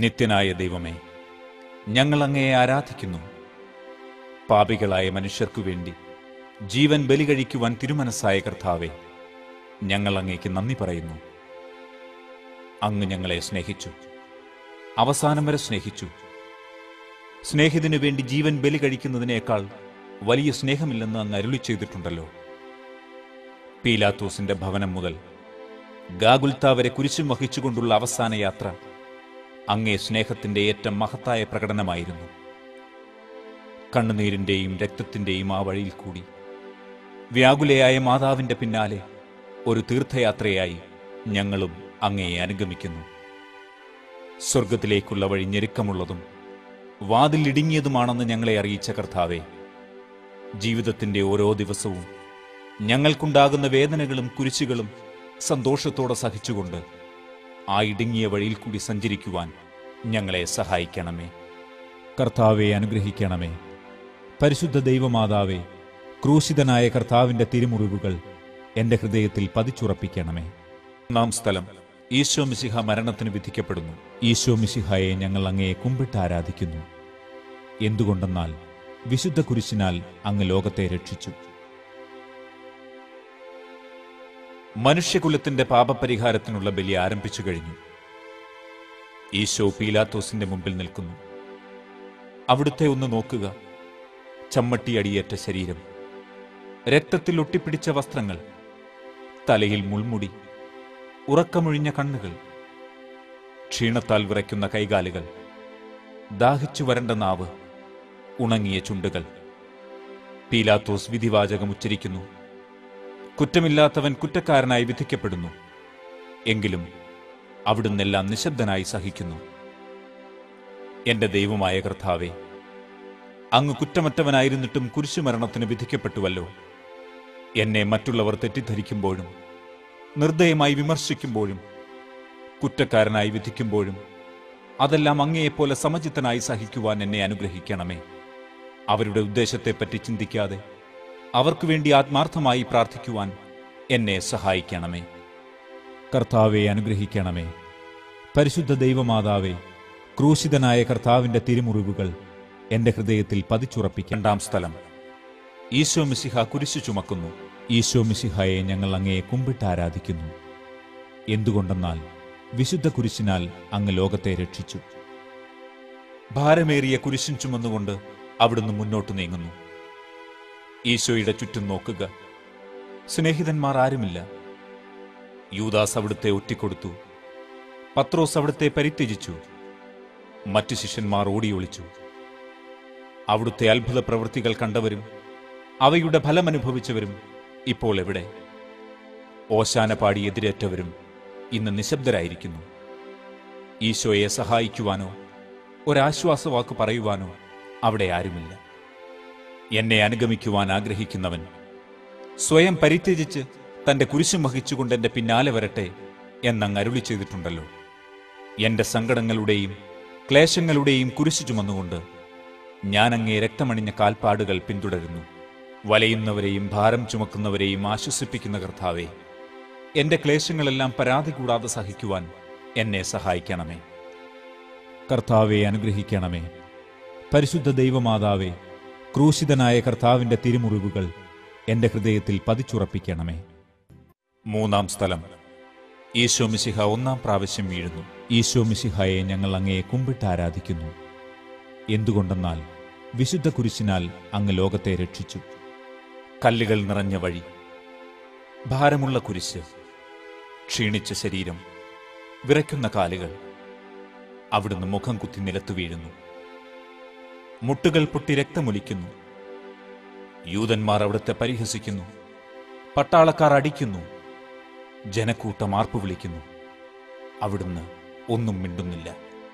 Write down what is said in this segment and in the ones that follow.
നിത്യനായ ദൈവമേ ഞങ്ങൾ അങ്ങയെ ആരാധിക്കുന്നു പാപികളായ മനുഷ്യർക്കു വേണ്ടി ജീവൻ ബലി കഴിക്കുവാൻ തിരുമനസ്സായ കർത്താവെ ഞങ്ങൾ അങ്ങേക്ക് നന്ദി പറയുന്നു അങ്ങ് ഞങ്ങളെ സ്നേഹിച്ചു അവസാനം വരെ സ്നേഹിച്ചു സ്നേഹിതനു വേണ്ടി ജീവൻ ബലി കഴിക്കുന്നതിനേക്കാൾ വലിയ സ്നേഹമില്ലെന്ന് അങ്ങ് അരുളി ചെയ്തിട്ടുണ്ടല്ലോ പീലാത്തോസിന്റെ ഭവനം മുതൽ ഗാഗുൽത്ത വരെ കുരിശും വഹിച്ചുകൊണ്ടുള്ള അവസാന യാത്ര അങ്ങേ സ്നേഹത്തിന്റെ ഏറ്റവും മഹത്തായ പ്രകടനമായിരുന്നു കണ്ണുനീരിന്റെയും രക്തത്തിന്റെയും ആ വഴിയിൽ കൂടി വ്യാകുലയായ മാതാവിന്റെ പിന്നാലെ ഒരു തീർത്ഥയാത്രയായി ഞങ്ങളും അങ്ങയെ അനുഗമിക്കുന്നു സ്വർഗത്തിലേക്കുള്ള വഴി ഞെരുക്കമുള്ളതും വാതിൽ ഇടുങ്ങിയതുമാണെന്ന് ഞങ്ങളെ അറിയിച്ച കർത്താവെ ജീവിതത്തിന്റെ ഓരോ ദിവസവും ഞങ്ങൾക്കുണ്ടാകുന്ന വേദനകളും കുരിശുകളും സന്തോഷത്തോടെ സഹിച്ചുകൊണ്ട് ആ ഇടുങ്ങിയ വഴിയിൽ കൂടി സഞ്ചരിക്കുവാൻ ഞങ്ങളെ സഹായിക്കണമേ കർത്താവെ അനുഗ്രഹിക്കണമേ പരിശുദ്ധ ദൈവമാതാവേ ക്രൂശിതനായ കർത്താവിന്റെ തിരുമുറിവുകൾ എന്റെ ഹൃദയത്തിൽ പതിച്ചുറപ്പിക്കണമേ നാം സ്ഥലം ഈശോ മിശിഹ മരണത്തിന് വിധിക്കപ്പെടുന്നു ഈശോ മിശിഹയെ ഞങ്ങൾ അങ്ങയെ കുമ്പിട്ട് ആരാധിക്കുന്നു എന്തുകൊണ്ടെന്നാൽ വിശുദ്ധ കുരിശിനാൽ അങ്ങ് ലോകത്തെ രക്ഷിച്ചു മനുഷ്യകുലത്തിന്റെ പാപപരിഹാരത്തിനുള്ള ബലി ആരംഭിച്ചു കഴിഞ്ഞു ഈശോ പീലാത്തോസിന്റെ മുമ്പിൽ നിൽക്കുന്നു അവിടുത്തെ ഒന്ന് നോക്കുക ചമ്മട്ടി അടിയേറ്റ ശരീരം രക്തത്തിൽ ഒട്ടിപ്പിടിച്ച വസ്ത്രങ്ങൾ തലയിൽ മുൾമുടി ഉറക്കമൊഴിഞ്ഞ കണ്ണുകൾ ക്ഷീണത്താൽ വിറയ്ക്കുന്ന കൈകാലുകൾ ദാഹിച്ചു വരണ്ട നാവ് ഉണങ്ങിയ ചുണ്ടുകൾ പീലാത്തോസ് വിധിവാചകം ഉച്ചരിക്കുന്നു കുറ്റമില്ലാത്തവൻ കുറ്റക്കാരനായി വിധിക്കപ്പെടുന്നു എങ്കിലും അവിടുന്നെല്ലാം നിശബ്ദനായി സഹിക്കുന്നു എന്റെ ദൈവമായ കർത്താവെ അങ്ങ് കുറ്റമറ്റവനായിരുന്നിട്ടും കുരിശുമരണത്തിന് വിധിക്കപ്പെട്ടുവല്ലോ എന്നെ മറ്റുള്ളവർ തെറ്റിദ്ധരിക്കുമ്പോഴും നിർദ്ദയമായി വിമർശിക്കുമ്പോഴും കുറ്റക്കാരനായി വിധിക്കുമ്പോഴും അതെല്ലാം അങ്ങയെപ്പോലെ സമചിത്തനായി സഹിക്കുവാൻ എന്നെ അനുഗ്രഹിക്കണമേ അവരുടെ ഉദ്ദേശത്തെപ്പറ്റി ചിന്തിക്കാതെ അവർക്കു വേണ്ടി ആത്മാർത്ഥമായി പ്രാർത്ഥിക്കുവാൻ എന്നെ സഹായിക്കണമേ കർത്താവെ അനുഗ്രഹിക്കണമേ പരിശുദ്ധ ദൈവമാതാവേ ക്രൂശിതനായ കർത്താവിന്റെ തിരുമുറിവുകൾ എന്റെ ഹൃദയത്തിൽ പതിച്ചുറപ്പിക്കും രണ്ടാം സ്ഥലം ഈശോ മിശിഹ കുരിശു ചുമക്കുന്നു ഈശോ മിശിഹയെ ഞങ്ങൾ അങ്ങയെ കുമ്പിട്ട് ആരാധിക്കുന്നു എന്തുകൊണ്ടെന്നാൽ വിശുദ്ധ കുരിശിനാൽ അങ്ങ് ലോകത്തെ രക്ഷിച്ചു ഭാരമേറിയ കുരിശും ചുമന്നുകൊണ്ട് അവിടുന്ന് മുന്നോട്ട് നീങ്ങുന്നു ഈശോയുടെ ചുറ്റും നോക്കുക സ്നേഹിതന്മാർ ആരുമില്ല യൂദാസ് അവിടുത്തെ ഒറ്റിക്കൊടുത്തു പത്രോസ് അവിടുത്തെ പരിത്യജിച്ചു മറ്റു ശിഷ്യന്മാർ ഓടിയൊളിച്ചു അവിടുത്തെ അത്ഭുത പ്രവൃത്തികൾ കണ്ടവരും അവയുടെ ഫലമനുഭവിച്ചവരും ഇപ്പോൾ എവിടെ ഓശാന പാടി എതിരേറ്റവരും ഇന്ന് നിശബ്ദരായിരിക്കുന്നു ഈശോയെ സഹായിക്കുവാനോ ഒരാശ്വാസവാക്ക് പറയുവാനോ അവിടെ ആരുമില്ല എന്നെ അനുഗമിക്കുവാൻ ആഗ്രഹിക്കുന്നവൻ സ്വയം പരിത്യജിച്ച് തന്റെ കുരിശും വഹിച്ചുകൊണ്ട് എന്റെ പിന്നാലെ വരട്ടെ എന്നങ്ങ് അരുളി ചെയ്തിട്ടുണ്ടല്ലോ എന്റെ സങ്കടങ്ങളുടെയും ക്ലേശങ്ങളുടെയും കുരിശു ചുമന്നുകൊണ്ട് ഞാൻ അങ്ങേ രക്തമണിഞ്ഞ കാൽപ്പാടുകൾ പിന്തുടരുന്നു വലയുന്നവരെയും ഭാരം ചുമക്കുന്നവരെയും ആശ്വസിപ്പിക്കുന്ന കർത്താവേ എന്റെ ക്ലേശങ്ങളെല്ലാം പരാതി കൂടാതെ സഹിക്കുവാൻ എന്നെ സഹായിക്കണമേ കർത്താവെ അനുഗ്രഹിക്കണമേ പരിശുദ്ധ ദൈവമാതാവേ ക്രൂശിതനായ കർത്താവിന്റെ തിരുമുറിവുകൾ എന്റെ ഹൃദയത്തിൽ പതിച്ചുറപ്പിക്കണമേ മൂന്നാം സ്ഥലം ഈശോ മിശിഹ ഒന്നാം പ്രാവശ്യം വീഴുന്നു ഈശോ മിശിഹയെ ഞങ്ങൾ അങ്ങയെ കുമ്പിട്ട് ആരാധിക്കുന്നു എന്തുകൊണ്ടെന്നാൽ വിശുദ്ധ കുരിശിനാൽ അങ്ങ് ലോകത്തെ രക്ഷിച്ചു കല്ലുകൾ നിറഞ്ഞ വഴി ഭാരമുള്ള കുരിശ് ക്ഷീണിച്ച ശരീരം വിറയ്ക്കുന്ന കാലുകൾ അവിടുന്ന് മുഖം കുത്തി നിലത്തു വീഴുന്നു മുട്ടുകൾ പൊട്ടി രക്തമൊലിക്കുന്നു യൂതന്മാർ അവിടുത്തെ പരിഹസിക്കുന്നു പട്ടാളക്കാർ അടിക്കുന്നു ജനക്കൂട്ടം ആർപ്പു വിളിക്കുന്നു അവിടുന്ന് ഒന്നും മിണ്ടുന്നില്ല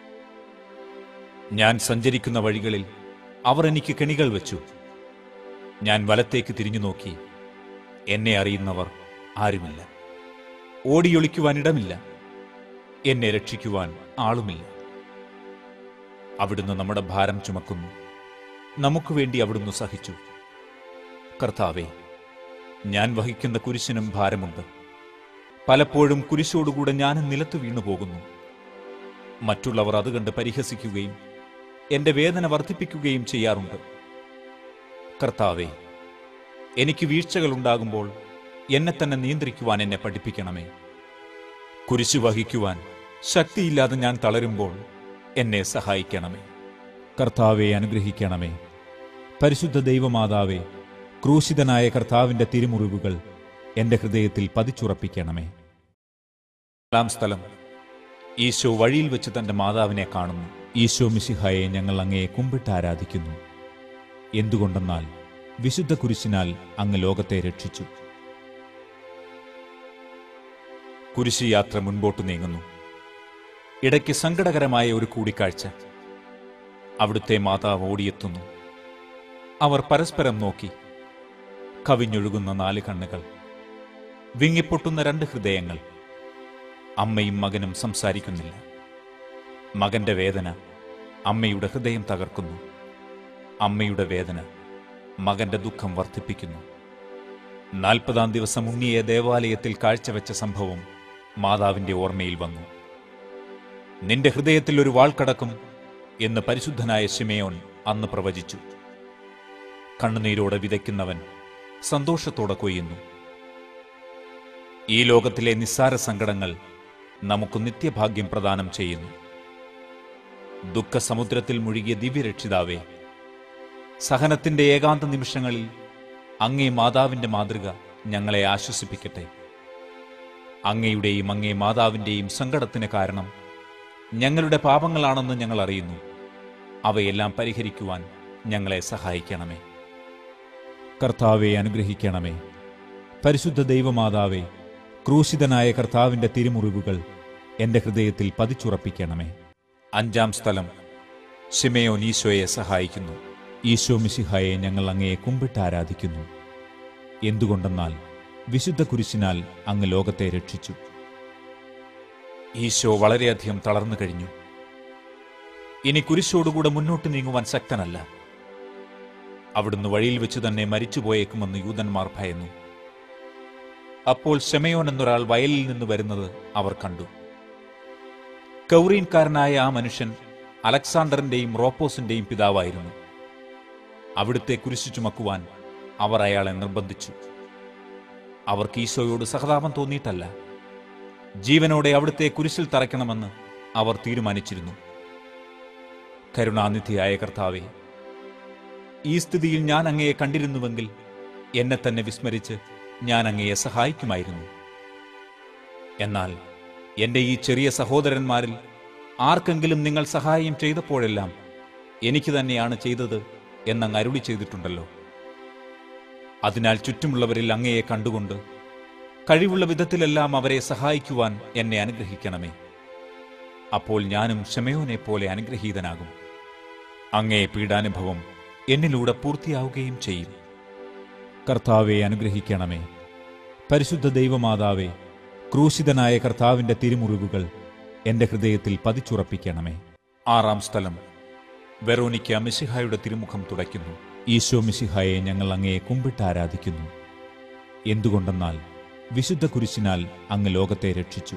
ഞാൻ സഞ്ചരിക്കുന്ന വഴികളിൽ അവർ എനിക്ക് കെണികൾ വെച്ചു ഞാൻ വലത്തേക്ക് തിരിഞ്ഞു നോക്കി എന്നെ അറിയുന്നവർ ആരുമില്ല ഓടിയൊളിക്കുവാൻ ഇടമില്ല എന്നെ രക്ഷിക്കുവാൻ ആളുമില്ല അവിടുന്ന് നമ്മുടെ ഭാരം ചുമക്കുന്നു നമുക്ക് വേണ്ടി അവിടുന്ന് സഹിച്ചു കർത്താവെ ഞാൻ വഹിക്കുന്ന കുരിശിനും ഭാരമുണ്ട് പലപ്പോഴും കുരിശോടുകൂടെ ഞാനും നിലത്തു വീണു പോകുന്നു മറ്റുള്ളവർ അത് കണ്ട് പരിഹസിക്കുകയും എന്റെ വേദന വർദ്ധിപ്പിക്കുകയും ചെയ്യാറുണ്ട് കർത്താവെ എനിക്ക് വീഴ്ചകൾ ഉണ്ടാകുമ്പോൾ എന്നെ തന്നെ നിയന്ത്രിക്കുവാൻ എന്നെ പഠിപ്പിക്കണമേ കുരിശു വഹിക്കുവാൻ ശക്തിയില്ലാതെ ഞാൻ തളരുമ്പോൾ എന്നെ സഹായിക്കണമേ കർത്താവെ അനുഗ്രഹിക്കണമേ പരിശുദ്ധ ദൈവമാതാവേ ക്രൂശിതനായ കർത്താവിന്റെ തിരുമുറിവുകൾ എന്റെ ഹൃദയത്തിൽ പതിച്ചുറപ്പിക്കണമേ നാലാം സ്ഥലം ഈശോ വഴിയിൽ വെച്ച് തന്റെ മാതാവിനെ കാണുന്നു ഈശോ മിശിഹായെ ഞങ്ങൾ അങ്ങയെ കുമ്പിട്ട് ആരാധിക്കുന്നു എന്തുകൊണ്ടെന്നാൽ വിശുദ്ധ കുരിശിനാൽ അങ്ങ് ലോകത്തെ രക്ഷിച്ചു കുരിശ് യാത്ര മുൻപോട്ട് നീങ്ങുന്നു ഇടയ്ക്ക് സങ്കടകരമായ ഒരു കൂടിക്കാഴ്ച അവിടുത്തെ മാതാവ് ഓടിയെത്തുന്നു അവർ പരസ്പരം നോക്കി കവിഞ്ഞൊഴുകുന്ന നാല് കണ്ണുകൾ വിങ്ങിപ്പൊട്ടുന്ന രണ്ട് ഹൃദയങ്ങൾ അമ്മയും മകനും സംസാരിക്കുന്നില്ല മകന്റെ വേദന അമ്മയുടെ ഹൃദയം തകർക്കുന്നു അമ്മയുടെ വേദന മകന്റെ ദുഃഖം വർദ്ധിപ്പിക്കുന്നു നാൽപ്പതാം ദിവസം ഉണ്ണിയെ ദേവാലയത്തിൽ കാഴ്ചവെച്ച സംഭവം മാതാവിന്റെ ഓർമ്മയിൽ വന്നു നിന്റെ ഹൃദയത്തിൽ ഒരു വാൾ കടക്കും എന്ന് പരിശുദ്ധനായ ശിമയോൻ അന്ന് പ്രവചിച്ചു കണ്ണുനീരോടെ വിതയ്ക്കുന്നവൻ സന്തോഷത്തോടെ കൊയ്യുന്നു ഈ ലോകത്തിലെ നിസ്സാര സങ്കടങ്ങൾ നമുക്ക് നിത്യഭാഗ്യം പ്രദാനം ചെയ്യുന്നു ദുഃഖസമുദ്രത്തിൽ മുഴുകിയ ദിവ്യരക്ഷിതാവേ സഹനത്തിന്റെ ഏകാന്ത നിമിഷങ്ങളിൽ അങ്ങേ മാതാവിന്റെ മാതൃക ഞങ്ങളെ ആശ്വസിപ്പിക്കട്ടെ അങ്ങയുടെയും അങ്ങേ മാതാവിന്റെയും സങ്കടത്തിന് കാരണം ഞങ്ങളുടെ പാപങ്ങളാണെന്ന് ഞങ്ങൾ അറിയുന്നു അവയെല്ലാം പരിഹരിക്കുവാൻ ഞങ്ങളെ സഹായിക്കണമേ കർത്താവെ അനുഗ്രഹിക്കണമേ പരിശുദ്ധ ദൈവമാതാവേ ക്രൂശിതനായ കർത്താവിന്റെ തിരുമുറിവുകൾ എന്റെ ഹൃദയത്തിൽ പതിച്ചുറപ്പിക്കണമേ അഞ്ചാം സ്ഥലം ശിമയോൻ ഈശോയെ സഹായിക്കുന്നു ഈശോ മിശിഹായെ ഞങ്ങൾ അങ്ങയെ കുമ്പിട്ട് ആരാധിക്കുന്നു എന്തുകൊണ്ടെന്നാൽ വിശുദ്ധ കുരിശിനാൽ അങ്ങ് ലോകത്തെ രക്ഷിച്ചു ഈശോ വളരെയധികം തളർന്നു കഴിഞ്ഞു ഇനി കുരിശോടുകൂടെ മുന്നോട്ട് നീങ്ങുവാൻ ശക്തനല്ല അവിടുന്ന് വഴിയിൽ വെച്ച് തന്നെ മരിച്ചുപോയേക്കുമെന്ന് യൂതന്മാർ ഭയന്നു അപ്പോൾ ശമയോൻ എന്നൊരാൾ വയലിൽ നിന്ന് വരുന്നത് അവർ കണ്ടു കൗറീൻകാരനായ ആ മനുഷ്യൻ അലക്സാണ്ടറിന്റെയും റോപ്പോസിന്റെയും പിതാവായിരുന്നു അവിടുത്തെ കുരിശു ചുമക്കുവാൻ അവർ അയാളെ നിർബന്ധിച്ചു അവർക്ക് ഈശോയോട് സഹതാപം തോന്നിയിട്ടല്ല ജീവനോടെ അവിടുത്തെ കുരിശിൽ തറയ്ക്കണമെന്ന് അവർ തീരുമാനിച്ചിരുന്നു കരുണാനിധിയായ കർത്താവെ ഈ സ്ഥിതിയിൽ ഞാൻ അങ്ങയെ കണ്ടിരുന്നുവെങ്കിൽ എന്നെ തന്നെ വിസ്മരിച്ച് ഞാൻ അങ്ങയെ സഹായിക്കുമായിരുന്നു എന്നാൽ എന്റെ ഈ ചെറിയ സഹോദരന്മാരിൽ ആർക്കെങ്കിലും നിങ്ങൾ സഹായം ചെയ്തപ്പോഴെല്ലാം എനിക്ക് തന്നെയാണ് ചെയ്തത് എന്നങ്ങ് അരുളി ചെയ്തിട്ടുണ്ടല്ലോ അതിനാൽ ചുറ്റുമുള്ളവരിൽ അങ്ങയെ കണ്ടുകൊണ്ട് കഴിവുള്ള വിധത്തിലെല്ലാം അവരെ സഹായിക്കുവാൻ എന്നെ അനുഗ്രഹിക്കണമേ അപ്പോൾ ഞാനും ഷമയോനെ പോലെ അനുഗ്രഹീതനാകും അങ്ങേ പീഡാനുഭവം എന്നിലൂടെ പൂർത്തിയാവുകയും ചെയ്യും കർത്താവെ അനുഗ്രഹിക്കണമേ പരിശുദ്ധ ദൈവമാതാവേ ക്രൂശിതനായ കർത്താവിന്റെ തിരുമുറിവുകൾ എന്റെ ഹൃദയത്തിൽ പതിച്ചുറപ്പിക്കണമേ ആറാം സ്ഥലം വെറോനിക്ക മിശിഹായുടെ തിരുമുഖം തുടയ്ക്കുന്നു ഈശോ മിശിഹായെ ഞങ്ങൾ അങ്ങയെ കുമ്പിട്ട് ആരാധിക്കുന്നു എന്തുകൊണ്ടെന്നാൽ വിശുദ്ധ കുരിശിനാൽ അങ്ങ് ലോകത്തെ രക്ഷിച്ചു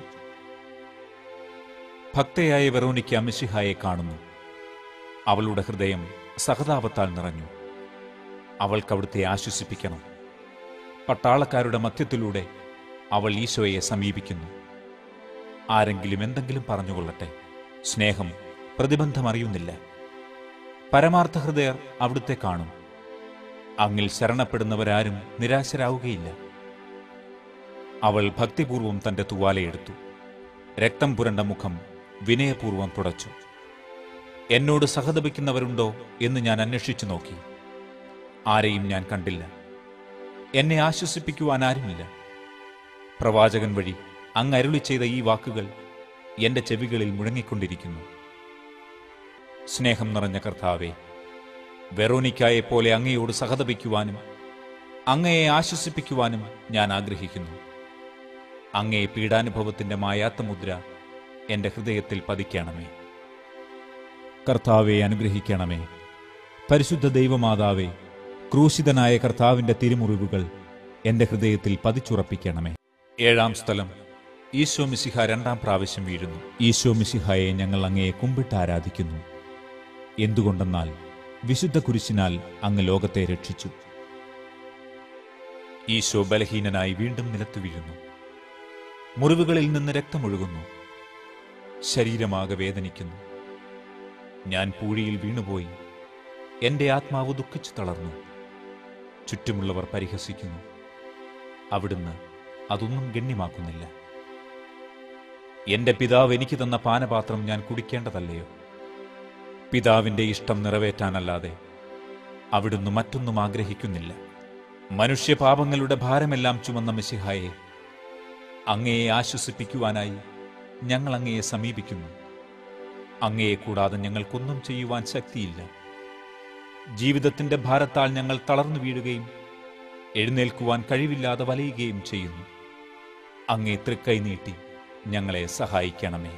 ഭക്തയായ വെറോനിക്ക മിശിഹായെ കാണുന്നു അവളുടെ ഹൃദയം സഹതാപത്താൽ നിറഞ്ഞു അവൾക്ക് അവിടുത്തെ ആശ്വസിപ്പിക്കണം പട്ടാളക്കാരുടെ മധ്യത്തിലൂടെ അവൾ ഈശോയെ സമീപിക്കുന്നു ആരെങ്കിലും എന്തെങ്കിലും പറഞ്ഞുകൊള്ളട്ടെ സ്നേഹം പ്രതിബന്ധമറിയുന്നില്ല പരമാർത്ഥ ഹൃദയർ അവിടുത്തെ കാണും അങ്ങിൽ ശരണപ്പെടുന്നവരാരും നിരാശരാവുകയില്ല അവൾ ഭക്തിപൂർവം തന്റെ തുവാലയെടുത്തു രക്തം പുരണ്ട മുഖം വിനയപൂർവം തുടച്ചു എന്നോട് സഹതപിക്കുന്നവരുണ്ടോ എന്ന് ഞാൻ അന്വേഷിച്ചു നോക്കി ആരെയും ഞാൻ കണ്ടില്ല എന്നെ ആശ്വസിപ്പിക്കുവാൻ ആരുമില്ല പ്രവാചകൻ വഴി അങ്ങ് അരുളി ചെയ്ത ഈ വാക്കുകൾ എന്റെ ചെവികളിൽ മുഴങ്ങിക്കൊണ്ടിരിക്കുന്നു സ്നേഹം നിറഞ്ഞ കർത്താവെ വെറോനിക്കായെ പോലെ അങ്ങയോട് സഹതപിക്കുവാനും അങ്ങയെ ആശ്വസിപ്പിക്കുവാനും ഞാൻ ആഗ്രഹിക്കുന്നു അങ്ങേ പീഡാനുഭവത്തിന്റെ മായാത്ത മുദ്ര എന്റെ ഹൃദയത്തിൽ പതിക്കണമേ കർത്താവെ അനുഗ്രഹിക്കണമേ പരിശുദ്ധ ദൈവമാതാവേ ക്രൂശിതനായ കർത്താവിന്റെ തിരുമുറിവുകൾ എന്റെ ഹൃദയത്തിൽ പതിച്ചുറപ്പിക്കണമേ ഏഴാം സ്ഥലം ഈശോ മിശിഹ രണ്ടാം പ്രാവശ്യം വീഴുന്നു ഈശോ മിശിഹായെ ഞങ്ങൾ അങ്ങയെ കുമ്പിട്ട് ആരാധിക്കുന്നു എന്തുകൊണ്ടെന്നാൽ വിശുദ്ധ കുരിശിനാൽ അങ്ങ് ലോകത്തെ രക്ഷിച്ചു ഈശോ ബലഹീനനായി വീണ്ടും നിലത്തു വീഴുന്നു മുറിവുകളിൽ നിന്ന് രക്തമൊഴുകുന്നു ശരീരമാകെ വേദനിക്കുന്നു ഞാൻ പൂഴിയിൽ വീണുപോയി എന്റെ ആത്മാവ് ദുഃഖിച്ചു തളർന്നു ചുറ്റുമുള്ളവർ പരിഹസിക്കുന്നു അവിടുന്ന് അതൊന്നും ഗണ്യമാക്കുന്നില്ല എന്റെ പിതാവ് എനിക്ക് തന്ന പാനപാത്രം ഞാൻ കുടിക്കേണ്ടതല്ലയോ പിതാവിന്റെ ഇഷ്ടം നിറവേറ്റാനല്ലാതെ അവിടുന്ന് മറ്റൊന്നും ആഗ്രഹിക്കുന്നില്ല മനുഷ്യപാപങ്ങളുടെ ഭാരമെല്ലാം ചുമന്ന മിശിഹായെ അങ്ങയെ ആശ്വസിപ്പിക്കുവാനായി ഞങ്ങൾ അങ്ങയെ സമീപിക്കുന്നു അങ്ങയെ കൂടാതെ ഞങ്ങൾക്കൊന്നും ചെയ്യുവാൻ ശക്തിയില്ല ജീവിതത്തിന്റെ ഭാരത്താൽ ഞങ്ങൾ തളർന്നു വീഴുകയും എഴുന്നേൽക്കുവാൻ കഴിവില്ലാതെ വലയുകയും ചെയ്യുന്നു അങ്ങേ തൃക്കൈ നീട്ടി ഞങ്ങളെ സഹായിക്കണമേ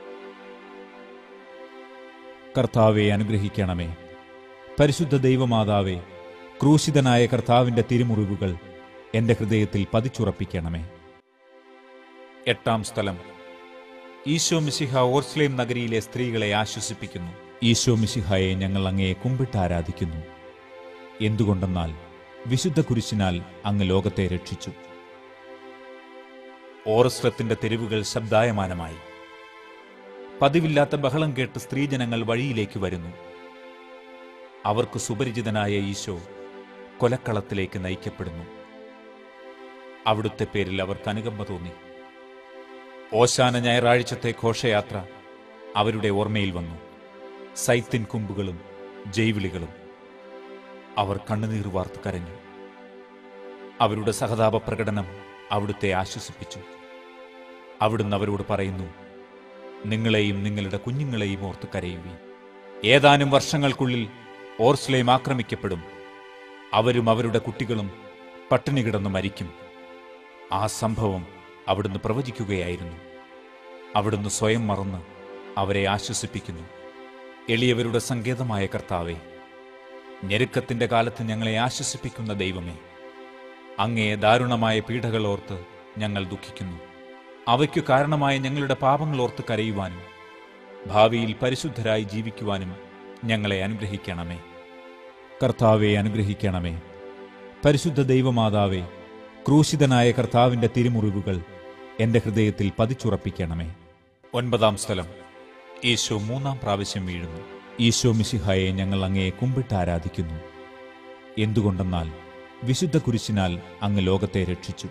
കർത്താവെ അനുഗ്രഹിക്കണമേ പരിശുദ്ധ ദൈവമാതാവേ ക്രൂശിതനായ കർത്താവിന്റെ തിരുമുറിവുകൾ എന്റെ ഹൃദയത്തിൽ പതിച്ചുറപ്പിക്കണമേ എട്ടാം സ്ഥലം ഈശോ മിശിഹ ഓർസ്ലേം നഗരിയിലെ സ്ത്രീകളെ ആശ്വസിപ്പിക്കുന്നു ഈശോ മിശിഹായെ ഞങ്ങൾ അങ്ങയെ കുമ്പിട്ട് ആരാധിക്കുന്നു എന്തുകൊണ്ടെന്നാൽ വിശുദ്ധ കുരിശിനാൽ അങ്ങ് ലോകത്തെ രക്ഷിച്ചു ഓറസ്ലത്തിന്റെ തെരുവുകൾ ശബ്ദായമാനമായി പതിവില്ലാത്ത ബഹളം കേട്ട് സ്ത്രീജനങ്ങൾ വഴിയിലേക്ക് വരുന്നു അവർക്ക് സുപരിചിതനായ ഈശോ കൊലക്കളത്തിലേക്ക് നയിക്കപ്പെടുന്നു അവിടുത്തെ പേരിൽ അവർക്ക് അനുകമ്പ തോന്നി ഓശാന ഞായറാഴ്ചത്തെ ഘോഷയാത്ര അവരുടെ ഓർമ്മയിൽ വന്നു സൈത്തിൻ കുമ്പുകളും ജൈവിളികളും അവർ കണ്ണുനീർ വാർത്ത് കരഞ്ഞു അവരുടെ സഹതാപ പ്രകടനം അവിടുത്തെ ആശ്വസിപ്പിച്ചു അവിടുന്ന് അവരോട് പറയുന്നു നിങ്ങളെയും നിങ്ങളുടെ കുഞ്ഞുങ്ങളെയും ഓർത്ത് കരയുവീൻ ഏതാനും വർഷങ്ങൾക്കുള്ളിൽ ഓർസ്ലേം ആക്രമിക്കപ്പെടും അവരും അവരുടെ കുട്ടികളും പട്ടിണി കിടന്ന് മരിക്കും ആ സംഭവം അവിടുന്ന് പ്രവചിക്കുകയായിരുന്നു അവിടുന്ന് സ്വയം മറന്ന് അവരെ ആശ്വസിപ്പിക്കുന്നു എളിയവരുടെ സങ്കേതമായ കർത്താവെ ഞെരുക്കത്തിന്റെ കാലത്ത് ഞങ്ങളെ ആശ്വസിപ്പിക്കുന്ന ദൈവമേ അങ്ങേ ദാരുണമായ പീഡകൾ ഓർത്ത് ഞങ്ങൾ ദുഃഖിക്കുന്നു അവയ്ക്കു കാരണമായ ഞങ്ങളുടെ പാപങ്ങൾ ഓർത്ത് കരയുവാനും ഭാവിയിൽ പരിശുദ്ധരായി ജീവിക്കുവാനും ഞങ്ങളെ അനുഗ്രഹിക്കണമേ കർത്താവെ അനുഗ്രഹിക്കണമേ പരിശുദ്ധ ദൈവമാതാവേ ക്രൂശിതനായ കർത്താവിന്റെ തിരുമുറിവുകൾ എന്റെ ഹൃദയത്തിൽ പതിച്ചുറപ്പിക്കണമേ ഒൻപതാം സ്ഥലം ഈശോ മൂന്നാം പ്രാവശ്യം വീഴുന്നു ഈശോ മിശിഹായെ ഞങ്ങൾ അങ്ങയെ കുമ്പിട്ട് ആരാധിക്കുന്നു എന്തുകൊണ്ടെന്നാൽ വിശുദ്ധ കുരിശിനാൽ അങ്ങ് ലോകത്തെ രക്ഷിച്ചു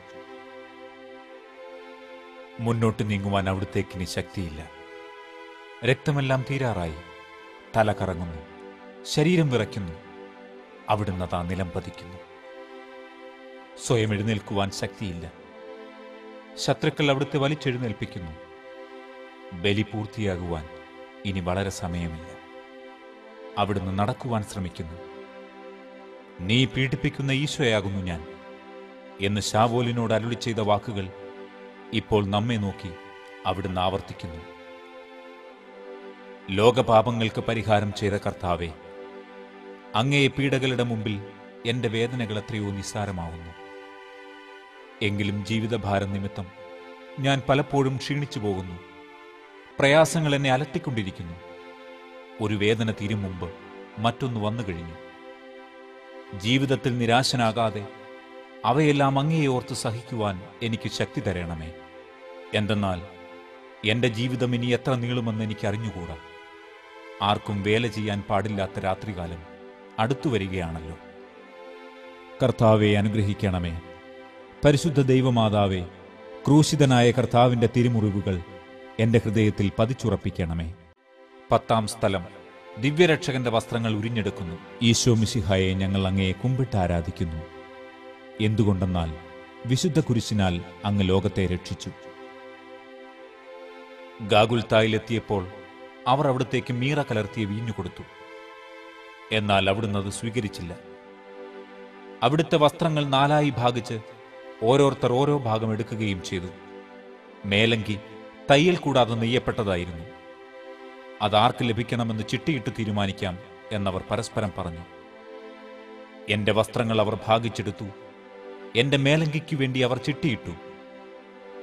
മുന്നോട്ട് നീങ്ങുവാൻ അവിടുത്തേക്ക് ഇനി ശക്തിയില്ല രക്തമെല്ലാം തീരാറായി തല കറങ്ങുന്നു ശരീരം വിറയ്ക്കുന്നു അവിടുന്ന് താ നിലം പതിക്കുന്നു സ്വയം എഴുന്നേൽക്കുവാൻ ശക്തിയില്ല ശത്രുക്കൾ അവിടുത്തെ വലിച്ചെഴുന്നേൽപ്പിക്കുന്നു ബലി പൂർത്തിയാകുവാൻ ഇനി വളരെ സമയമില്ല അവിടുന്ന് നടക്കുവാൻ ശ്രമിക്കുന്നു നീ പീഡിപ്പിക്കുന്ന ഈശോയാകുന്നു ഞാൻ എന്ന് ശാവോലിനോട് അരുളി ചെയ്ത വാക്കുകൾ ഇപ്പോൾ നമ്മെ നോക്കി അവിടുന്ന് ആവർത്തിക്കുന്നു ലോകപാപങ്ങൾക്ക് പരിഹാരം ചെയ്ത കർത്താവെ അങ്ങേ പീഡകളുടെ മുമ്പിൽ എന്റെ വേദനകൾ എത്രയോ നിസ്സാരമാവുന്നു എങ്കിലും ജീവിതഭാരം നിമിത്തം ഞാൻ പലപ്പോഴും ക്ഷീണിച്ചു പോകുന്നു പ്രയാസങ്ങൾ എന്നെ അലട്ടിക്കൊണ്ടിരിക്കുന്നു ഒരു വേദന തീരും മുമ്പ് മറ്റൊന്ന് വന്നു കഴിഞ്ഞു ജീവിതത്തിൽ നിരാശനാകാതെ അവയെല്ലാം അങ്ങയെ ഓർത്ത് സഹിക്കുവാൻ എനിക്ക് ശക്തി തരണമേ എന്തെന്നാൽ എന്റെ ജീവിതം ഇനി എത്ര നീളുമെന്ന് എനിക്ക് അറിഞ്ഞുകൂടാ ആർക്കും വേല ചെയ്യാൻ പാടില്ലാത്ത രാത്രികാലം അടുത്തു വരികയാണല്ലോ കർത്താവെ അനുഗ്രഹിക്കണമേ പരിശുദ്ധ ദൈവമാതാവേ ക്രൂശിതനായ കർത്താവിന്റെ തിരുമുറിവുകൾ എന്റെ ഹൃദയത്തിൽ പതിച്ചുറപ്പിക്കണമേ പത്താം സ്ഥലം ദിവ്യരക്ഷകന്റെ വസ്ത്രങ്ങൾ ഉരിഞ്ഞെടുക്കുന്നു ഈശോ മിശിഹായെ ഞങ്ങൾ അങ്ങയെ കുമ്പിട്ട് ആരാധിക്കുന്നു എന്തുകൊണ്ടെന്നാൽ വിശുദ്ധ കുരിശിനാൽ അങ്ങ് ലോകത്തെ രക്ഷിച്ചു ഗാഗുൽത്തായിലെത്തിയപ്പോൾ അവർ അവിടത്തേക്ക് മീറ കലർത്തിയ വീഞ്ഞു കൊടുത്തു എന്നാൽ അവിടുന്ന് അത് സ്വീകരിച്ചില്ല അവിടുത്തെ വസ്ത്രങ്ങൾ നാലായി ഭാഗിച്ച് ഓരോരുത്തർ ഓരോ ഭാഗം എടുക്കുകയും ചെയ്തു മേലങ്കി തയ്യൽ കൂടാതെ നെയ്യപ്പെട്ടതായിരുന്നു അതാർക്ക് ലഭിക്കണമെന്ന് ചിട്ടിയിട്ട് തീരുമാനിക്കാം എന്നവർ പരസ്പരം പറഞ്ഞു എന്റെ വസ്ത്രങ്ങൾ അവർ ഭാഗിച്ചെടുത്തു എന്റെ മേലങ്കിക്ക് വേണ്ടി അവർ ചിട്ടിയിട്ടു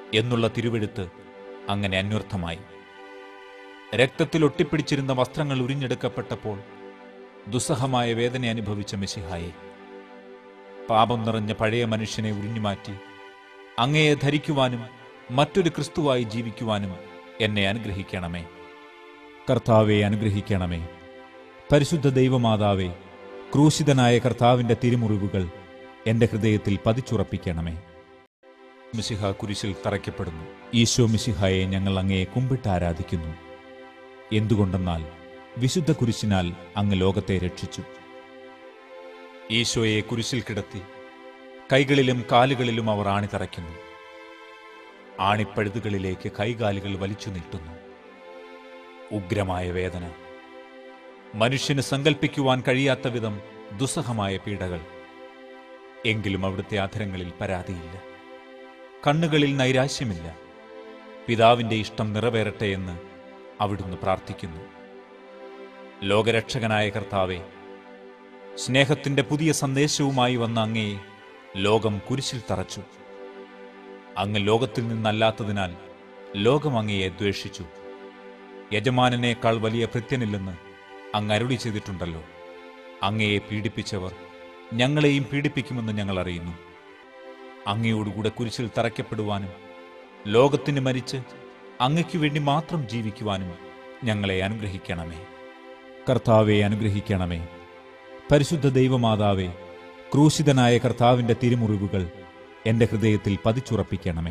എന്നുള്ള തിരുവെഴുത്ത് അങ്ങനെ അന്വർത്ഥമായി രക്തത്തിൽ ഒട്ടിപ്പിടിച്ചിരുന്ന വസ്ത്രങ്ങൾ ഉരിഞ്ഞെടുക്കപ്പെട്ടപ്പോൾ ദുസ്സഹമായ വേദന അനുഭവിച്ച മെസ്സിഹായെ പാപം നിറഞ്ഞ പഴയ മനുഷ്യനെ ഉരിഞ്ഞുമാറ്റി അങ്ങയെ ധരിക്കുവാനും മറ്റൊരു ക്രിസ്തുവായി ജീവിക്കുവാനും എന്നെ അനുഗ്രഹിക്കണമേ കർത്താവെ അനുഗ്രഹിക്കണമേ പരിശുദ്ധ ദൈവമാതാവേ ക്രൂശിതനായ കർത്താവിന്റെ തിരുമുറിവുകൾ എന്റെ ഹൃദയത്തിൽ പതിച്ചുറപ്പിക്കണമേ മിശിഹ കുരിശിൽ തറയ്ക്കപ്പെടുന്നു ഈശോ മിശിഹായെ ഞങ്ങൾ അങ്ങയെ കുമ്പിട്ട് ആരാധിക്കുന്നു എന്തുകൊണ്ടെന്നാൽ വിശുദ്ധ കുരിശിനാൽ അങ്ങ് ലോകത്തെ രക്ഷിച്ചു ഈശോയെ കുരിശിൽ കിടത്തി കൈകളിലും കാലുകളിലും അവർ ആണി തറയ്ക്കുന്നു ആണിപ്പഴുതുകളിലേക്ക് കൈകാലുകൾ വലിച്ചു നീട്ടുന്നു ഉഗ്രമായ വേദന മനുഷ്യന് സങ്കൽപ്പിക്കുവാൻ കഴിയാത്ത വിധം ദുസ്സഹമായ പീഡകൾ എങ്കിലും അവിടുത്തെ അധരങ്ങളിൽ പരാതിയില്ല കണ്ണുകളിൽ നൈരാശ്യമില്ല പിതാവിന്റെ ഇഷ്ടം നിറവേറട്ടെ എന്ന് അവിടുന്ന് പ്രാർത്ഥിക്കുന്നു ലോകരക്ഷകനായ കർത്താവെ സ്നേഹത്തിന്റെ പുതിയ സന്ദേശവുമായി വന്ന അങ്ങയെ ലോകം കുരിശിൽ തറച്ചു അങ്ങ് ലോകത്തിൽ നിന്നല്ലാത്തതിനാൽ ലോകം അങ്ങയെ ദ്വേഷിച്ചു യജമാനനേക്കാൾ വലിയ ഭൃത്യനില്ലെന്ന് അങ്ങ് അരുളി ചെയ്തിട്ടുണ്ടല്ലോ അങ്ങയെ പീഡിപ്പിച്ചവർ ഞങ്ങളെയും പീഡിപ്പിക്കുമെന്ന് ഞങ്ങൾ അറിയുന്നു അങ്ങയോടുകൂടെ കുരിശിൽ തറയ്ക്കപ്പെടുവാനും ലോകത്തിന് മരിച്ച് അങ്ങയ്ക്കു വേണ്ടി മാത്രം ജീവിക്കുവാനും ഞങ്ങളെ അനുഗ്രഹിക്കണമേ കർത്താവെ അനുഗ്രഹിക്കണമേ പരിശുദ്ധ ദൈവമാതാവേ ക്രൂശിതനായ കർത്താവിന്റെ തിരുമുറിവുകൾ എന്റെ ഹൃദയത്തിൽ പതിച്ചുറപ്പിക്കണമേ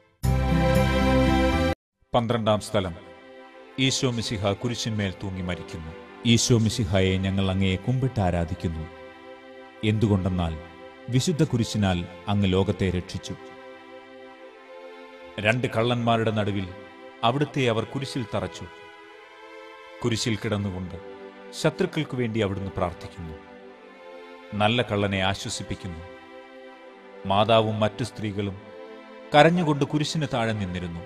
പന്ത്രണ്ടാം സ്ഥലം ഈശോ മിശിഹ കുരിശിന്മേൽ തൂങ്ങി മരിക്കുന്നു ഈശോ മിശിഹായെ ഞങ്ങൾ അങ്ങയെ കുമ്പിട്ട് ആരാധിക്കുന്നു എന്തുകൊണ്ടെന്നാൽ വിശുദ്ധ കുരിശിനാൽ അങ്ങ് ലോകത്തെ രക്ഷിച്ചു രണ്ട് കള്ളന്മാരുടെ നടുവിൽ അവിടുത്തെ അവർ കുരിശിൽ തറച്ചു കുരിശിൽ കിടന്നുകൊണ്ട് ശത്രുക്കൾക്കു വേണ്ടി അവിടുന്ന് പ്രാർത്ഥിക്കുന്നു നല്ല കള്ളനെ ആശ്വസിപ്പിക്കുന്നു മാതാവും മറ്റു സ്ത്രീകളും കരഞ്ഞുകൊണ്ട് കുരിശിന് താഴെ നിന്നിരുന്നു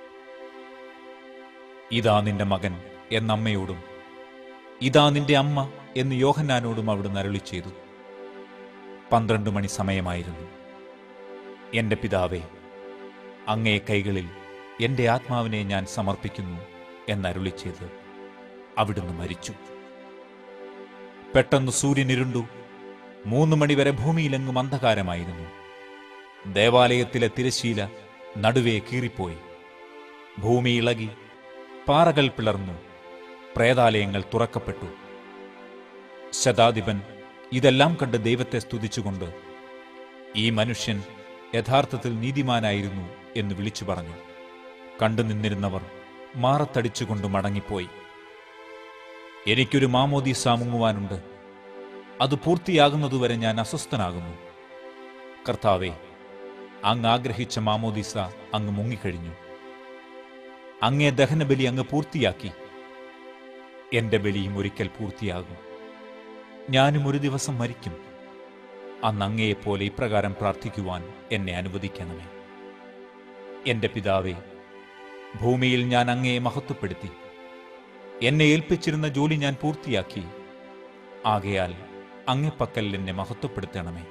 ഇതാ നിന്റെ മകൻ എന്നമ്മയോടും ഇതാ നിന്റെ അമ്മ എന്ന് യോഹന്നാനോടും അവിടുന്ന് അരുളി ചെയ്തു പന്ത്രണ്ട് മണി സമയമായിരുന്നു എന്റെ പിതാവേ അങ്ങേ കൈകളിൽ എന്റെ ആത്മാവിനെ ഞാൻ സമർപ്പിക്കുന്നു എന്നരുളി ചെയ്ത് അവിടുന്ന് മരിച്ചു പെട്ടെന്ന് സൂര്യൻ ഇരുണ്ടു മൂന്ന് മണിവരെ ഭൂമിയിലെങ്ങും അന്ധകാരമായിരുന്നു ദേവാലയത്തിലെ തിരശീല നടുവേ കീറിപ്പോയി ഭൂമി ഇളകി പാറകൾ പിളർന്നു പ്രേതാലയങ്ങൾ തുറക്കപ്പെട്ടു ശതാധിപൻ ഇതെല്ലാം കണ്ട് ദൈവത്തെ സ്തുതിച്ചുകൊണ്ട് ഈ മനുഷ്യൻ യഥാർത്ഥത്തിൽ നീതിമാനായിരുന്നു എന്ന് വിളിച്ചു പറഞ്ഞു കണ്ടു നിന്നിരുന്നവർ മാറത്തടിച്ചുകൊണ്ട് മടങ്ങിപ്പോയി എനിക്കൊരു മാമോദീസ മുങ്ങുവാനുണ്ട് അത് പൂർത്തിയാകുന്നതുവരെ ഞാൻ അസ്വസ്ഥനാകുന്നു കർത്താവെ അങ്ങ് ആഗ്രഹിച്ച മാമോദീസ അങ്ങ് മുങ്ങിക്കഴിഞ്ഞു അങ്ങേ ദഹനബലി അങ്ങ് പൂർത്തിയാക്കി എന്റെ ബലിയും ഒരിക്കൽ പൂർത്തിയാകും ഞാനും ഒരു ദിവസം മരിക്കും അന്ന് അങ്ങയെപ്പോലെ ഇപ്രകാരം പ്രാർത്ഥിക്കുവാൻ എന്നെ അനുവദിക്കണമേ എന്റെ പിതാവേ ഭൂമിയിൽ ഞാൻ അങ്ങയെ മഹത്വപ്പെടുത്തി എന്നെ ഏൽപ്പിച്ചിരുന്ന ജോലി ഞാൻ പൂർത്തിയാക്കി ആകയാൽ അങ്ങപ്പക്കൽ എന്നെ മഹത്വപ്പെടുത്തണമേ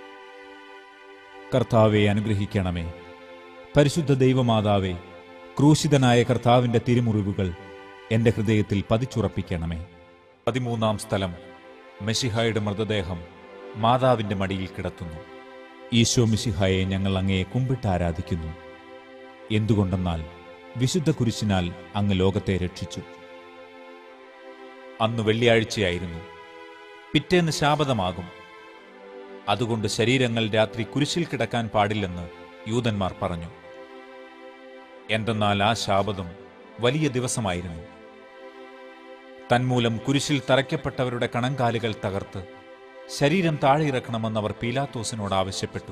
കർത്താവെ അനുഗ്രഹിക്കണമേ പരിശുദ്ധ ദൈവമാതാവേ ക്രൂശിതനായ കർത്താവിന്റെ തിരുമുറിവുകൾ എന്റെ ഹൃദയത്തിൽ പതിച്ചുറപ്പിക്കണമേ പതിമൂന്നാം സ്ഥലം മെഷിഹായുടെ മൃതദേഹം മാതാവിന്റെ മടിയിൽ കിടത്തുന്നു ഈശോ മിശിഹായെ ഞങ്ങൾ അങ്ങയെ കുമ്പിട്ട് ആരാധിക്കുന്നു എന്തുകൊണ്ടെന്നാൽ വിശുദ്ധ കുരിശിനാൽ അങ്ങ് ലോകത്തെ രക്ഷിച്ചു അന്ന് വെള്ളിയാഴ്ചയായിരുന്നു പിറ്റേന്ന് ശാപതമാകും അതുകൊണ്ട് ശരീരങ്ങൾ രാത്രി കുരിശിൽ കിടക്കാൻ പാടില്ലെന്ന് യൂതന്മാർ പറഞ്ഞു എന്തെന്നാൽ ആ ശാപതം വലിയ ദിവസമായിരുന്നു തന്മൂലം കുരിശിൽ തറയ്ക്കപ്പെട്ടവരുടെ കണങ്കാലുകൾ തകർത്ത് ശരീരം താഴെ ഇറക്കണമെന്ന് അവർ പീലാത്തോസിനോട് ആവശ്യപ്പെട്ടു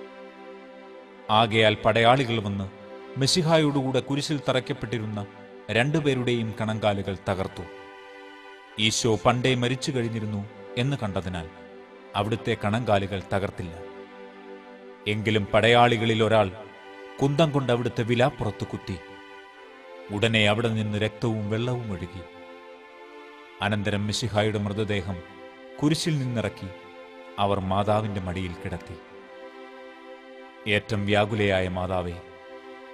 ആകയാൽ പടയാളികൾ വന്ന് മെസ്സിഹായോടുകൂടെ കുരിശിൽ തറയ്ക്കപ്പെട്ടിരുന്ന രണ്ടുപേരുടെയും കണങ്കാലുകൾ തകർത്തു ഈശോ പണ്ടേ മരിച്ചു കഴിഞ്ഞിരുന്നു എന്ന് കണ്ടതിനാൽ അവിടുത്തെ കണങ്കാലുകൾ തകർത്തില്ല എങ്കിലും പടയാളികളിൽ ഒരാൾ കുന്തം കൊണ്ട് അവിടുത്തെ വിലാപ്പുറത്ത് കുത്തി ഉടനെ അവിടെ നിന്ന് രക്തവും വെള്ളവും ഒഴുകി അനന്തരം മിശിഹായുടെ മൃതദേഹം കുരിശിൽ നിന്നിറക്കി അവർ മാതാവിന്റെ മടിയിൽ കിടത്തി ഏറ്റം വ്യാകുലയായ മാതാവേ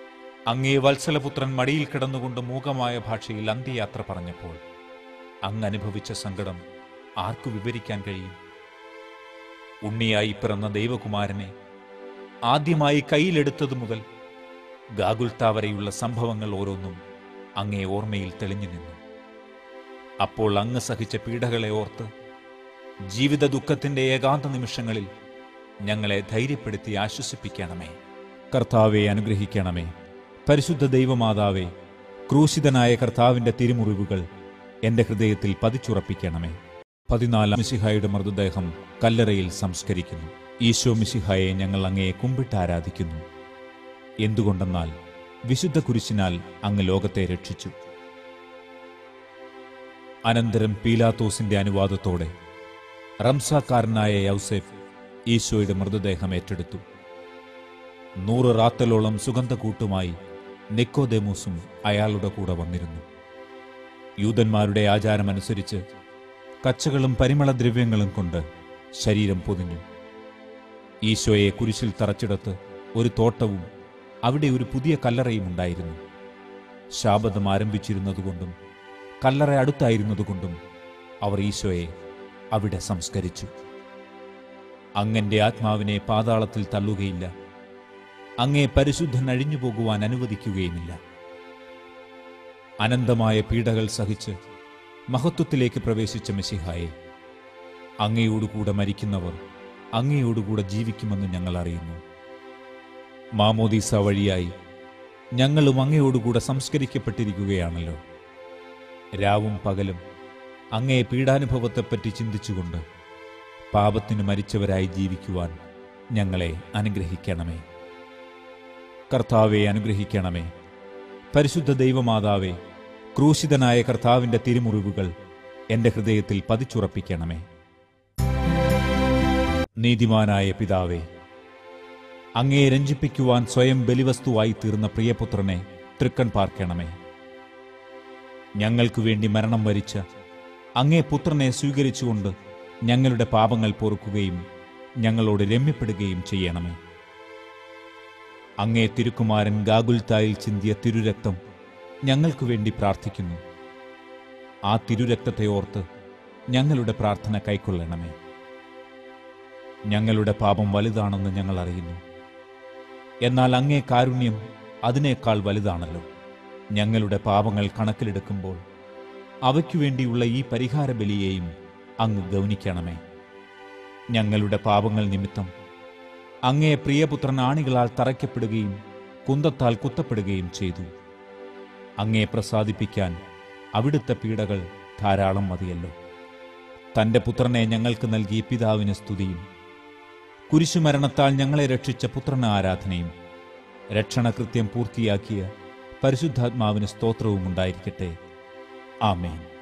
അങ്ങേ വത്സലപുത്രൻ മടിയിൽ കിടന്നുകൊണ്ട് മൂകമായ ഭാഷയിൽ അന്ത്യയാത്ര പറഞ്ഞപ്പോൾ അങ്ങ് അനുഭവിച്ച സങ്കടം ആർക്കു വിവരിക്കാൻ കഴിയും ഉണ്ണിയായി പിറന്ന ദൈവകുമാരനെ ആദ്യമായി കയ്യിലെടുത്തതു മുതൽ ഗാഗുൽത്ത വരെയുള്ള സംഭവങ്ങൾ ഓരോന്നും അങ്ങേ ഓർമ്മയിൽ തെളിഞ്ഞു നിന്നു അപ്പോൾ അങ്ങ് സഹിച്ച പീഡകളെ ഓർത്ത് ജീവിത ദുഃഖത്തിന്റെ ഏകാന്ത നിമിഷങ്ങളിൽ ഞങ്ങളെ ധൈര്യപ്പെടുത്തി ആശ്വസിപ്പിക്കണമേ കർത്താവെ അനുഗ്രഹിക്കണമേ പരിശുദ്ധ ദൈവമാതാവേ ക്രൂശിതനായ കർത്താവിന്റെ തിരുമുറിവുകൾ എന്റെ ഹൃദയത്തിൽ പതിച്ചുറപ്പിക്കണമേ പതിനാലാം മിശിഹായുടെ മൃതദേഹം കല്ലറയിൽ സംസ്കരിക്കുന്നു ഈശോ മിശിഹായെ ഞങ്ങൾ അങ്ങയെ കുമ്പിട്ട് ആരാധിക്കുന്നു എന്തുകൊണ്ടെന്നാൽ വിശുദ്ധ കുരിശിനാൽ അങ്ങ് ലോകത്തെ രക്ഷിച്ചു അനന്തരം പീലാത്തോസിന്റെ അനുവാദത്തോടെ റംസാക്കാരനായ യൗസേഫ് ഈശോയുടെ മൃതദേഹം ഏറ്റെടുത്തു നൂറ് റാത്തലോളം സുഗന്ധക്കൂട്ടുമായി നിക്കോദേമൂസും അയാളുടെ കൂടെ വന്നിരുന്നു യൂതന്മാരുടെ ആചാരമനുസരിച്ച് കച്ചകളും പരിമളദ്രവ്യങ്ങളും കൊണ്ട് ശരീരം പൊതിഞ്ഞു ഈശോയെ കുരിശിൽ തറച്ചിടത്ത് ഒരു തോട്ടവും അവിടെ ഒരു പുതിയ കല്ലറയും ഉണ്ടായിരുന്നു ശാബദം ആരംഭിച്ചിരുന്നതുകൊണ്ടും കല്ലറ അടുത്തായിരുന്നതുകൊണ്ടും അവർ ഈശോയെ അവിടെ സംസ്കരിച്ചു അങ്ങന്റെ ആത്മാവിനെ പാതാളത്തിൽ തള്ളുകയില്ല അങ്ങേ പരിശുദ്ധൻ അഴിഞ്ഞു പോകുവാൻ അനുവദിക്കുകയുമില്ല അനന്തമായ പീഡകൾ സഹിച്ച് മഹത്വത്തിലേക്ക് പ്രവേശിച്ച മെസ്സിഹായെ അങ്ങയോടുകൂടെ മരിക്കുന്നവർ അങ്ങയോടുകൂടെ ജീവിക്കുമെന്ന് ഞങ്ങൾ അറിയുന്നു മാമോദീസ വഴിയായി ഞങ്ങളും അങ്ങയോടുകൂടെ സംസ്കരിക്കപ്പെട്ടിരിക്കുകയാണല്ലോ രാവും പകലും അങ്ങേ പീഡാനുഭവത്തെപ്പറ്റി ചിന്തിച്ചുകൊണ്ട് പാപത്തിന് മരിച്ചവരായി ജീവിക്കുവാൻ ഞങ്ങളെ അനുഗ്രഹിക്കണമേ കർത്താവെ അനുഗ്രഹിക്കണമേ പരിശുദ്ധ ദൈവമാതാവേ ക്രൂശിതനായ കർത്താവിന്റെ തിരുമുറിവുകൾ എന്റെ ഹൃദയത്തിൽ പതിച്ചുറപ്പിക്കണമേ നീതിമാനായ പിതാവേ അങ്ങേ രഞ്ജിപ്പിക്കുവാൻ സ്വയം ബലിവസ്തുവായി തീർന്ന പ്രിയപുത്രനെ തൃക്കൺ പാർക്കണമേ ഞങ്ങൾക്കു വേണ്ടി മരണം വരിച്ച അങ്ങേ പുത്രനെ സ്വീകരിച്ചുകൊണ്ട് ഞങ്ങളുടെ പാപങ്ങൾ പൊറുക്കുകയും ഞങ്ങളോട് രമ്യപ്പെടുകയും ചെയ്യണമേ അങ്ങേ തിരുക്കുമാരൻ ഗാഗുൽത്തായിൽ ചിന്തിയ തിരുരക്തം ഞങ്ങൾക്കു വേണ്ടി പ്രാർത്ഥിക്കുന്നു ആ തിരുരക്തത്തെ ഓർത്ത് ഞങ്ങളുടെ പ്രാർത്ഥന കൈക്കൊള്ളണമേ ഞങ്ങളുടെ പാപം വലുതാണെന്ന് ഞങ്ങൾ അറിയുന്നു എന്നാൽ അങ്ങേ കാരുണ്യം അതിനേക്കാൾ വലുതാണല്ലോ ഞങ്ങളുടെ പാപങ്ങൾ കണക്കിലെടുക്കുമ്പോൾ അവയ്ക്കു വേണ്ടിയുള്ള ഈ പരിഹാര ബലിയെയും അങ്ങ് ഗൗനിക്കണമേ ഞങ്ങളുടെ പാപങ്ങൾ നിമിത്തം അങ്ങേ പ്രിയപുത്രൻ ആണികളാൽ തറയ്ക്കപ്പെടുകയും കുന്തത്താൽ കുത്തപ്പെടുകയും ചെയ്തു അങ്ങേ പ്രസാദിപ്പിക്കാൻ അവിടുത്തെ പീഡകൾ ധാരാളം മതിയല്ലോ തന്റെ പുത്രനെ ഞങ്ങൾക്ക് നൽകിയ പിതാവിന് സ്തുതിയും കുരിശുമരണത്താൽ ഞങ്ങളെ രക്ഷിച്ച പുത്രന ആരാധനയും രക്ഷണകൃത്യം പൂർത്തിയാക്കിയ പരിശുദ്ധാത്മാവിന് സ്തോത്രവും ഉണ്ടായിരിക്കട്ടെ ആമേൻ